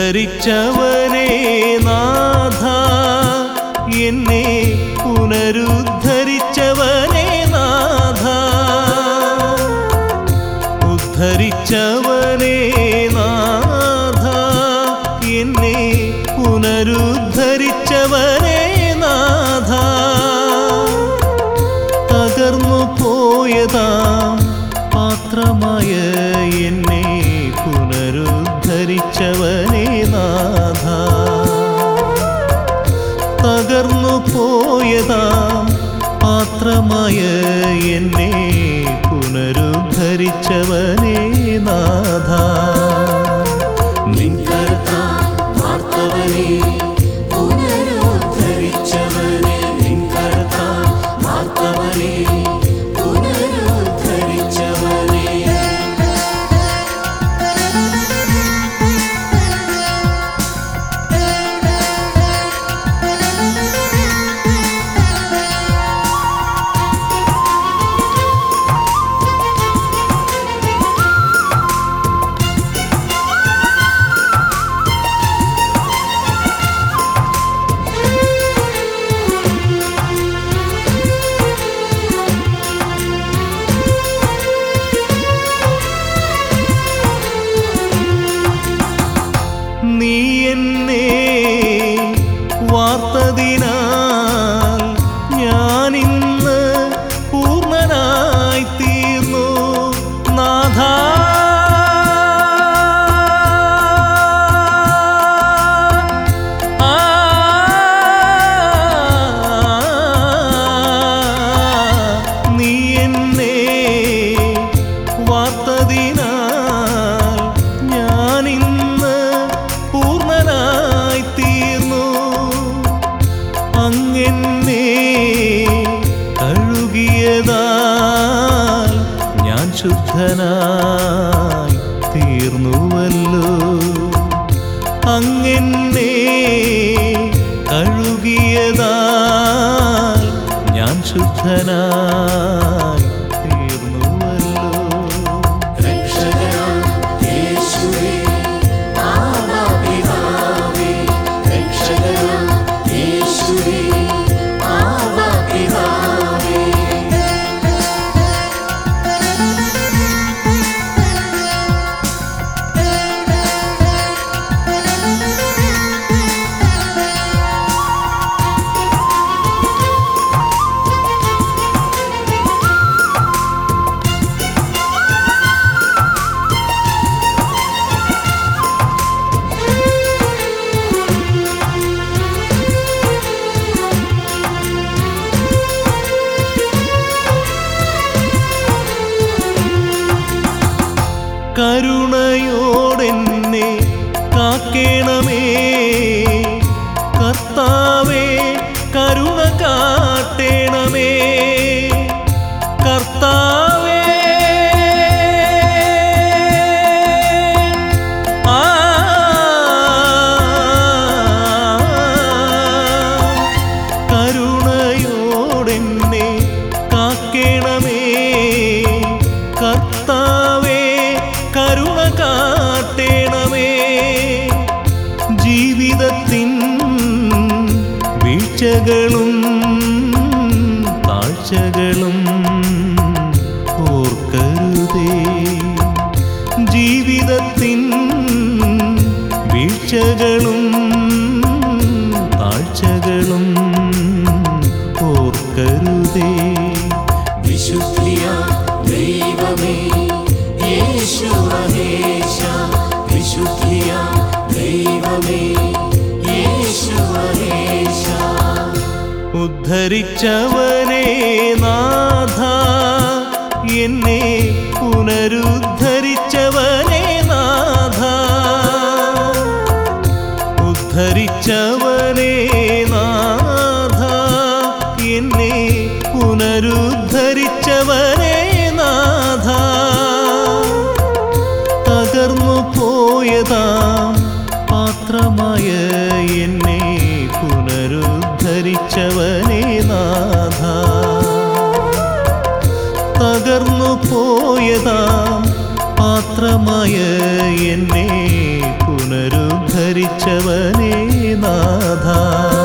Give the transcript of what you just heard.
ഉദ്ധരിച്ചവനേ നാഥ എന്നെ പുനരുദ്ധരിച്ചവനേ നാഥ ഉദ്ധരിച്ചവനേ നാഥ എന്നെ പുനരുദ്ധരിച്ചവനേ നാഥ തകർന്നു പോയതാം പാത്രമായ എന്നെ പുനരുദ്ധരിച്ചവനേ നാഥ തകർന്നു പോയതാം പാത്രമായ എന്നെ പുനരുദ്ധരിച്ചവനേ നാഥ നിൻ കരത്താൽ വാർത്തവനേ പുനരുദ്ധരിച്ചവനേ നിൻ കരത്താൽ വാർത്തവനേ പുനരുദ്ധരിച്ചവനേ നീ എന്നെ വാർത്തതിനാൽ ഞാനിന്ന് പൂർണ്ണനായി തീർന്നു നാഥ ആ, നീ എന്നെ വാർത്തതിനാൽ ഞാനിന്ന് പൂർണ്ണനായി തീർന്നു അങ്ങെന്നെ കഴുകിയതാൽ ഞാൻ ശുദ്ധനായി തീർന്നുവല്ലോ അങ്ങെന്നെ കഴുകിയതാൽ ഞാൻ ശുദ്ധനായി തീർന്നുവല്ലോ രക്ഷകനാം യേശുവേ ആവാപിതാവേ രക്ഷകനാം യേശുവേ ആവാപിതാവേ കരുണയോടെന്നെ കാക്കേണമേ കർത്താവേ കരുണ കാട്ടേണമേ കർത്താവേ ആ കരുണയോടെന്നെ കാക്കേണമേ കർത്താവേ കരുണ കാട്ടേണമേ ജീവിതത്തിൻ വീഴ്ചകളും താഴ്ചകളും ഓർക്കരുതേ ജീവിതത്തിൻ വീഴ്ചകളും താഴ്ചകളും ഓർക്കരുതേ വിശുദ്ധിയ ദൈവമേ യേശു മഹേശ വിശുദ്ധിയ ദൈവമേ യേശു മഹേശ ഉദ്ധരിച്ചവനേ നാഥ എന്നെ പുനരുദ്ധരിച്ചവനേ നാഥ ഉദ്ധരിച്ചവനേ നാഥ എന്നെ പുനരുദ്ധരിച്ചവനേ നാഥ തകർന്നു പോയതാം പാത്രമായ എന്നെ പുനരുദ്ധരിച്ചവനേ നാഥ തകർന്നു പോയതാം പാത്രമായ എന്നെ പുനരുദ്ധരിച്ചവനേ ഭരിച്ചവനേ നാഥ